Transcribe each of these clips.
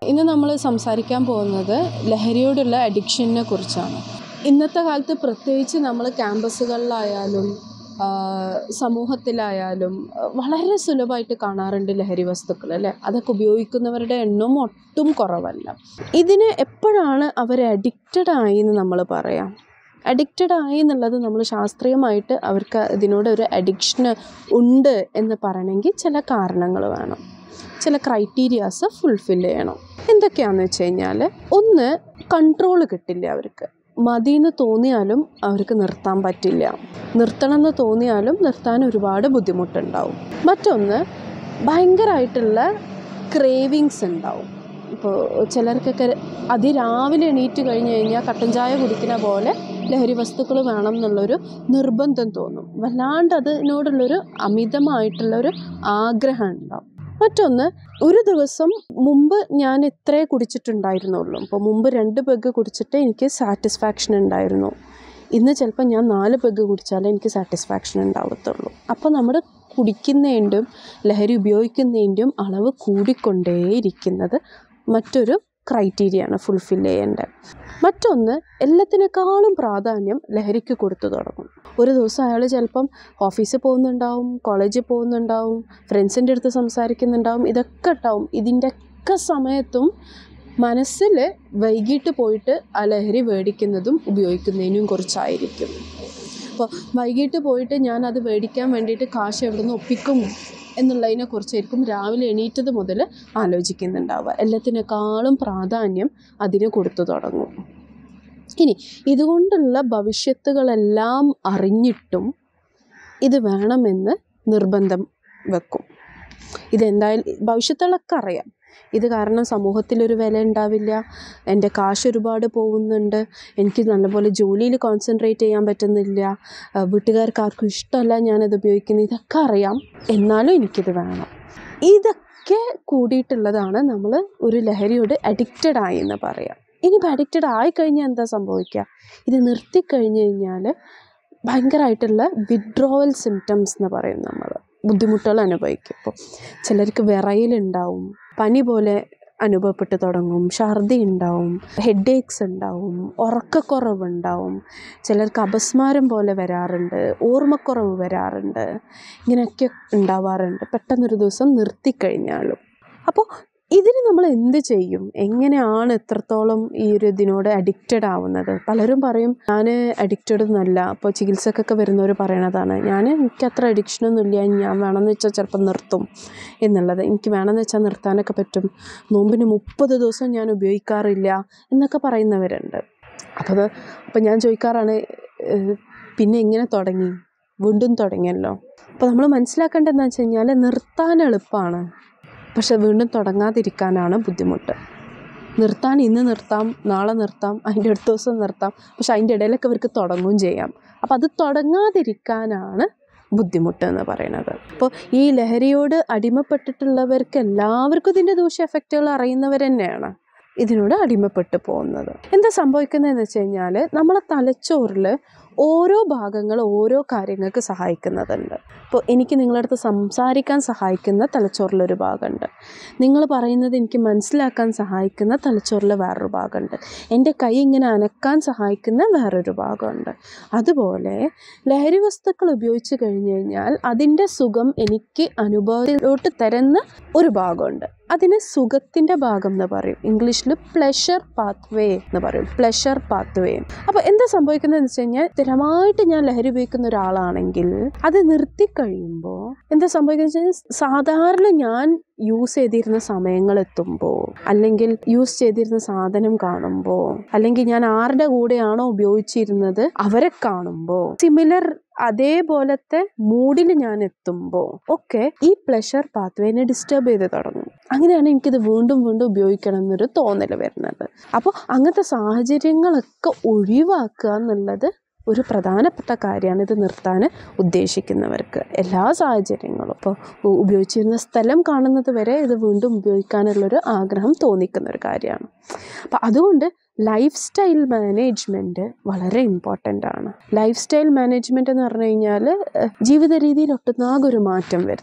ഇന്ന് നമ്മൾ സംസാരിക്കാൻ പോകുന്നത് ലഹരിയോടുള്ള അഡിക്ഷനെ കുറിച്ചാണ് ഇന്നത്തെ കാലത്ത് പ്രത്യേകിച്ച് നമ്മൾ ക്യാമ്പസുകളിലായാലും ആ, സമൂഹത്തിലായാലും ആ, വളരെ സുലഭമായിട്ട് കാണാറുണ്ട് ലഹരി വസ്തുക്കൾ അല്ലേ അതൊക്കെ ഉപയോഗിക്കുന്നവരുടെ എണ്ണം ഒട്ടും കുറവല്ല ഇതിന് എപ്പോഴാണ് അവർ അഡിക്റ്റഡ് ആയി എന്ന് നമ്മൾ പറയാം അഡിക്റ്റഡ് ആയി എന്നുള്ളത് നമ്മൾ ശാസ്ത്രീയമായിട്ട് അവർക്ക് ഇതിനോട് ഒരു അഡിക്ഷന് ഉണ്ട് എന്ന് പറയണമെങ്കിൽ ചില കാരണങ്ങൾ വേണം ചില ക്രൈറ്റീരിയാസ് ഫുൾഫിൽ ചെയ്യണം എന്തൊക്കെയാണെന്ന് വെച്ച് കഴിഞ്ഞാൽ ഒന്ന് കൺട്രോൾ കിട്ടില്ല അവർക്ക് മതിയെന്ന് തോന്നിയാലും അവർക്ക് നിർത്താൻ പറ്റില്ല നിർത്തണം എന്ന് തോന്നിയാലും നിർത്താൻ ഒരുപാട് ബുദ്ധിമുട്ടുണ്ടാവും മറ്റൊന്ന് ഭയങ്കരമായിട്ടുള്ള ക്രേവിങ്സ് ഉണ്ടാവും ഇപ്പോൾ ചിലർക്കൊക്കെ അതിരാവിലെ എണീറ്റ് കഴിഞ്ഞ് കഴിഞ്ഞാൽ കട്ടൻ ചായ കുടിക്കുന്ന പോലെ ലഹരി വസ്തുക്കൾ വേണം എന്നുള്ളൊരു നിർബന്ധം തോന്നും വല്ലാണ്ട് അതിനോടുള്ളൊരു അമിതമായിട്ടുള്ളൊരു ആഗ്രഹം ഉണ്ടാവും മറ്റൊന്ന് ഒരു ദിവസം മുമ്പ് ഞാൻ ഇത്രേ കുടിച്ചിട്ടുണ്ടായിരുന്നുള്ളൂ അപ്പോൾ മുമ്പ് രണ്ട് പെഗ് കുടിച്ചിട്ട് എനിക്ക് സാറ്റിസ്ഫാക്ഷൻ ഉണ്ടായിരുന്നു ഇന്ന് ചിലപ്പോൾ ഞാൻ നാല് പെഗ് കുടിച്ചാലേ എനിക്ക് സാറ്റിസ്ഫാക്ഷൻ ഉണ്ടാവത്തുള്ളൂ അപ്പോൾ നമ്മൾ കുടിക്കുന്നതിൻ്റെയും ലഹരി ഉപയോഗിക്കുന്നതിൻ്റെയും അളവ് കൂടിക്കൊണ്ടേയിരിക്കുന്നത് മറ്റൊരു ക്രൈറ്റീരിയയാണ് ഫുൾഫിൽ ചെയ്യേണ്ടത് മറ്റൊന്ന് എല്ലാത്തിനേക്കാളും പ്രാധാന്യം ലഹരിക്ക് കൊടുത്തു തുടങ്ങും ഒരു ദിവസം അയാൾ ചിലപ്പം ഓഫീസിൽ പോകുന്നുണ്ടാവും കോളേജിൽ പോകുന്നുണ്ടാവും ഫ്രണ്ട്സിൻ്റെ അടുത്ത് സംസാരിക്കുന്നുണ്ടാവും ഇതൊക്കെ ഉണ്ടാവും ഇതിൻ്റെയൊക്കെ സമയത്തും മനസ്സിൽ വൈകിട്ട് പോയിട്ട് ആ ലഹരി മേടിക്കുന്നതും ഉപയോഗിക്കുന്നതിനും കുറിച്ചായിരിക്കും അപ്പോൾ വൈകിട്ട് പോയിട്ട് ഞാൻ അത് മേടിക്കാൻ വേണ്ടിയിട്ട് കാശ് എവിടെ നിന്ന് ഒപ്പിക്കും എന്നുള്ളതിനെ കുറിച്ചായിരിക്കും രാവിലെ എണീറ്റത് മുതൽ ആലോചിക്കുന്നുണ്ടാവുക എല്ലാത്തിനേക്കാളും പ്രാധാന്യം അതിന് കൊടുത്തു തുടങ്ങും ഇനി ഇതുകൊണ്ടുള്ള ഭവിഷ്യത്തുകളെല്ലാം അറിഞ്ഞിട്ടും ഇത് വേണമെന്ന് നിർബന്ധം വെക്കും ഇതെന്തായാലും ഭവിഷ്യത്തുകളൊക്കെ അറിയാം ഇത് കാരണം സമൂഹത്തിലൊരു വില ഉണ്ടാവില്ല എൻ്റെ കാശ് ഒരുപാട് പോകുന്നുണ്ട് എനിക്ക് നല്ലപോലെ ജോലിയിൽ കോൺസെൻട്രേറ്റ് ചെയ്യാൻ പറ്റുന്നില്ല ആ, വീട്ടുകാർക്ക് ആർക്കും ഇഷ്ടമല്ല ഞാനത് ഉപയോഗിക്കുന്നത് ഇതൊക്കെ അറിയാം എന്നാലും എനിക്കിത് വേണം ഇതൊക്കെ കൂടിയിട്ടുള്ളതാണ് നമ്മൾ ഒരു ലഹരിയോട് അഡിക്റ്റഡ് ആയി എന്ന് പറയാം ഇനിയിപ്പോൾ അഡിക്റ്റഡ് ആയിക്കഴിഞ്ഞാൽ എന്താ സംഭവിക്കുക ഇത് നിർത്തിക്കഴിഞ്ഞ് കഴിഞ്ഞാൽ ഭയങ്കരമായിട്ടുള്ള വിഡ്രോവൽ സിംറ്റംസ് എന്ന് പറയും നമ്മൾ ബുദ്ധിമുട്ടുകൾ അനുഭവിക്കും ഇപ്പോൾ ചിലർക്ക് വിറയലുണ്ടാവും പനി പോലെ അനുഭവപ്പെട്ട് തുടങ്ങും ഛർദി ഉണ്ടാവും ഹെഡ് ഏക്സ് ഉണ്ടാവും ഉറക്കക്കുറവുണ്ടാവും ചിലർക്ക് അപസ്മാരം പോലെ വരാറുണ്ട് ഓർമ്മക്കുറവ് വരാറുണ്ട് ഇങ്ങനെയൊക്കെ ഉണ്ടാവാറുണ്ട് പെട്ടെന്നൊരു ദിവസം നിർത്തിക്കഴിഞ്ഞാലും അപ്പോൾ ഇതിന് നമ്മൾ എന്ത് ചെയ്യും എങ്ങനെയാണ് എത്രത്തോളം ഈ ഒരു ഇതിനോട് അഡിക്റ്റഡ് ആവുന്നത് പലരും പറയും ഞാൻ അഡിക്റ്റഡ് ഒന്നുമല്ല അപ്പോൾ ചികിത്സക്കൊക്കെ വരുന്നവർ പറയണതാണ് ഞാൻ എനിക്ക് അത്ര അഡിക്ഷനൊന്നും ഇല്ല ഞാൻ വേണമെന്ന് വെച്ചാൽ ചിലപ്പോൾ നിർത്തും എന്നുള്ളത് എനിക്ക് വേണമെന്ന് വെച്ചാൽ നിർത്താനൊക്കെ പറ്റും നോമ്പിന് മുപ്പത് ദിവസം ഞാൻ ഉപയോഗിക്കാറില്ല എന്നൊക്കെ പറയുന്നവരുണ്ട് അപ്പോൾ അത് അപ്പോൾ ഞാൻ ചോദിക്കാറാണ് ഏഹ്, പിന്നെ എങ്ങനെ തുടങ്ങി വീണ്ടും തുടങ്ങിയല്ലോ അപ്പോൾ നമ്മൾ മനസ്സിലാക്കേണ്ടത് എന്താ വെച്ച് കഴിഞ്ഞാൽ നിർത്താൻ എളുപ്പമാണ് പക്ഷെ വീണ്ടും തുടങ്ങാതിരിക്കാനാണ് ബുദ്ധിമുട്ട് നിർത്താൻ ഇന്ന് നിർത്താം നാളെ നിർത്താം അതിൻ്റെ അടുത്ത ദിവസം നിർത്താം പക്ഷെ അതിൻ്റെ ഇടയിലൊക്കെ ഇവർക്ക് തുടങ്ങുകയും ചെയ്യാം അപ്പോൾ അത് തുടങ്ങാതിരിക്കാനാണ് ബുദ്ധിമുട്ട് എന്ന് പറയുന്നത് അപ്പോൾ ഈ ലഹരിയോട് അടിമപ്പെട്ടിട്ടുള്ളവർക്ക് എല്ലാവർക്കും ഇതിൻ്റെ ദൂഷ്യ എഫക്റ്റുകൾ അറിയുന്നവർ തന്നെയാണ് ഇതിനോട് അടിമപ്പെട്ടു പോകുന്നത് എന്താ സംഭവിക്കുന്നതെന്ന് വെച്ച് കഴിഞ്ഞാൽ നമ്മളെ തലച്ചോറിൽ ഓരോ ഭാഗങ്ങൾ ഓരോ കാര്യങ്ങൾക്ക് സഹായിക്കുന്നതുണ്ട് ഇപ്പോൾ എനിക്ക് നിങ്ങളുടെ അടുത്ത് സംസാരിക്കാൻ സഹായിക്കുന്ന തലച്ചോറിലൊരു ഭാഗമുണ്ട് നിങ്ങൾ പറയുന്നത് എനിക്ക് മനസ്സിലാക്കാൻ സഹായിക്കുന്ന തലച്ചോറിൽ വേറൊരു ഭാഗമുണ്ട് എൻ്റെ കൈ ഇങ്ങനെ അനക്കാൻ സഹായിക്കുന്ന വേറൊരു ഭാഗമുണ്ട് അതുപോലെ ലഹരി വസ്തുക്കൾ ഉപയോഗിച്ച് കഴിഞ്ഞ് കഴിഞ്ഞാൽ അതിൻ്റെ സുഖം എനിക്ക് അനുഭവത്തിലോട്ട് തരുന്ന ഒരു ഭാഗമുണ്ട് അതിന് സുഖത്തിൻ്റെ ഭാഗം എന്ന് പറയും ഇംഗ്ലീഷിൽ പ്ലഷർ പാത്വേ എന്ന് പറയും പ്ലഷർ പാത്വേ അപ്പോൾ എന്താ സംഭവിക്കുന്നതെന്ന് വെച്ച് കഴിഞ്ഞാൽ സ്ഥിരമായിട്ട് ഞാൻ ലഹരി ഉപയോഗിക്കുന്ന ഒരാളാണെങ്കിൽ അത് നിർത്തിക്കഴിയുമ്പോൾ എന്താ സംഭവിക്കുന്നത് വെച്ചാൽ സാധാരണ ഞാൻ യൂസ് ചെയ്തിരുന്ന സമയങ്ങൾ എത്തുമ്പോൾ അല്ലെങ്കിൽ യൂസ് ചെയ്തിരുന്ന സാധനം കാണുമ്പോൾ അല്ലെങ്കിൽ ഞാൻ ആരുടെ കൂടെയാണോ ഉപയോഗിച്ചിരുന്നത് അവരെ കാണുമ്പോൾ സിമിലർ അതേപോലത്തെ മൂഡിൽ ഞാൻ എത്തുമ്പോൾ ഒക്കെ ഈ പ്ലഷർ പാത്വേനെ ഡിസ്റ്റർബ് ചെയ്ത് തുടങ്ങും അങ്ങനെയാണ് എനിക്കിത് വീണ്ടും വീണ്ടും ഉപയോഗിക്കണം എന്നൊരു തോന്നൽ വരുന്നത് അപ്പോൾ അങ്ങനത്തെ സാഹചര്യങ്ങളൊക്കെ ഒഴിവാക്കുക എന്നുള്ളത് ഒരു പ്രധാനപ്പെട്ട കാര്യമാണ് ഇത് നിർത്താൻ ഉദ്ദേശിക്കുന്നവർക്ക് എല്ലാ സാഹചര്യങ്ങളും ഇപ്പോൾ ഉപയോഗിച്ചിരുന്ന സ്ഥലം കാണുന്നത് വരെ ഇത് വീണ്ടും ഉപയോഗിക്കാനുള്ളൊരു ആഗ്രഹം തോന്നിക്കുന്ന ഒരു കാര്യമാണ് അപ്പം അതുകൊണ്ട് ലൈഫ് സ്റ്റൈൽ മാനേജ്മെൻറ്റ് വളരെ ഇമ്പോർട്ടൻ്റ് ആണ് ലൈഫ് സ്റ്റൈൽ മാനേജ്മെൻറ്റ് എന്ന് പറഞ്ഞു കഴിഞ്ഞാൽ ജീവിത രീതിയിൽ ഒട്ടുനാകൊരു മാറ്റം വരുത്തുക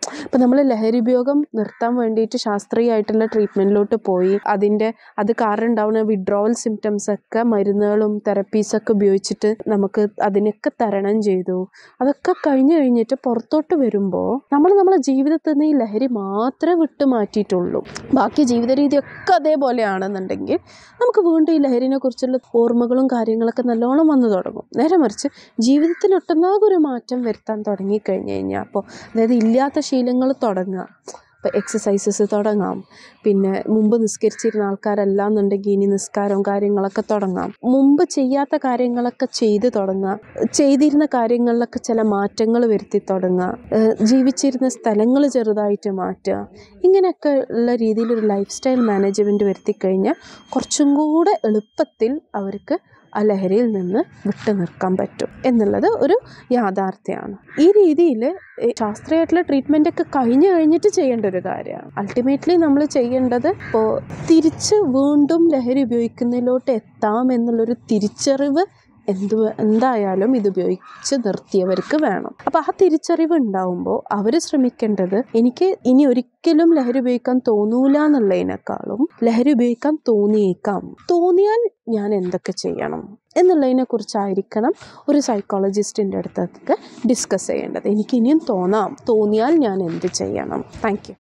ഇപ്പം നമ്മൾ ലഹരി ഉപയോഗം നിർത്താൻ വേണ്ടിയിട്ട് ശാസ്ത്രീയമായിട്ടുള്ള ട്രീറ്റ്മെൻറ്റിലോട്ട് പോയി അതിൻ്റെ അത് കാരണം ഉണ്ടാവുന്ന വിഡ്രോവൽ സിംറ്റംസ് ഒക്കെ മരുന്നുകളും തെറപ്പീസൊക്കെ ഉപയോഗിച്ചിട്ട് നമുക്ക് അതിനൊക്കെ തരണം ചെയ്തു അതൊക്കെ കഴിഞ്ഞ് കഴിഞ്ഞിട്ട് പുറത്തോട്ട് വരുമ്പോൾ നമ്മൾ നമ്മളെ ജീവിതത്തിൽ നിന്ന് ഈ ലഹരി മാത്രമേ വിട്ടു മാറ്റിയിട്ടുള്ളൂ ബാക്കി ജീവിത രീതിയൊക്കെ അതേപോലെയാണെന്നുണ്ടെങ്കിൽ നമുക്ക് വീണ്ടും ഈ ലഹരിനെ കുറിച്ചുള്ള ഓർമ്മകളും കാര്യങ്ങളൊക്കെ നല്ലോണം വന്നു തുടങ്ങും നേരെ മറിച്ച് ജീവിതത്തിൽ ഒട്ടുന്നാകെ ഒരു മാറ്റം വരുത്താൻ തുടങ്ങിക്കഴിഞ്ഞ് കഴിഞ്ഞാൽ അപ്പോൾ അതായത് ഇല്ലാത്ത ശീലങ്ങൾ തുടങ്ങുക ഇപ്പോൾ എക്സസൈസസ് തുടങ്ങാം പിന്നെ മുമ്പ് നിസ്കരിച്ചിരുന്ന ആൾക്കാരല്ല എന്നുണ്ടെങ്കിൽ ഇനി നിസ്കാരവും കാര്യങ്ങളൊക്കെ തുടങ്ങാം മുമ്പ് ചെയ്യാത്ത കാര്യങ്ങളൊക്കെ ചെയ്ത് തുടങ്ങുക ചെയ്തിരുന്ന കാര്യങ്ങളിലൊക്കെ ചില മാറ്റങ്ങൾ വരുത്തി തുടങ്ങുക ഏഹ് ജീവിച്ചിരുന്ന സ്ഥലങ്ങൾ ചെറുതായിട്ട് മാറ്റുക ഇങ്ങനെയൊക്കെ ഉള്ള രീതിയിലൊരു ലൈഫ് സ്റ്റൈൽ മാനേജ്മെൻറ്റ് വരുത്തിക്കഴിഞ്ഞാൽ കുറച്ചും കൂടെ എളുപ്പത്തിൽ അവർക്ക് ആ ലഹരിയിൽ നിന്ന് വിട്ടു നിൽക്കാൻ പറ്റും എന്നുള്ളത് ഒരു യാഥാർത്ഥ്യമാണ് ഈ രീതിയിൽ ശാസ്ത്രീയമായിട്ടുള്ള ട്രീറ്റ്മെൻ്റ് ഒക്കെ കഴിഞ്ഞ് കഴിഞ്ഞിട്ട് ചെയ്യേണ്ട ഒരു കാര്യമാണ് അൾട്ടിമേറ്റ്ലി നമ്മൾ ചെയ്യേണ്ടത് ഇപ്പോൾ തിരിച്ച് വീണ്ടും ലഹരി ഉപയോഗിക്കുന്നതിലോട്ട് എത്താം എന്നുള്ളൊരു തിരിച്ചറിവ് എന്ത് എന്തായാലും ഇത് ഉപയോഗിച്ച് നിർത്തിയവർക്ക് വേണം അപ്പോൾ ആ തിരിച്ചറിവ് ഉണ്ടാവുമ്പോൾ അവർ ശ്രമിക്കേണ്ടത് എനിക്ക് ഇനി ഒരിക്കലും ലഹരി ഉപയോഗിക്കാൻ തോന്നൂല എന്നുള്ളതിനേക്കാളും ലഹരി ഉപയോഗിക്കാൻ തോന്നിയേക്കാം തോന്നിയാൽ ഞാൻ എന്തൊക്കെ ചെയ്യണം എന്നുള്ളതിനെ കുറിച്ചായിരിക്കണം ഒരു സൈക്കോളജിസ്റ്റിൻ്റെ അടുത്തൊക്കെ ഡിസ്കസ് ചെയ്യേണ്ടത് എനിക്ക് ഇനിയും തോന്നാം തോന്നിയാൽ ഞാൻ എന്ത് ചെയ്യണം താങ്ക് യു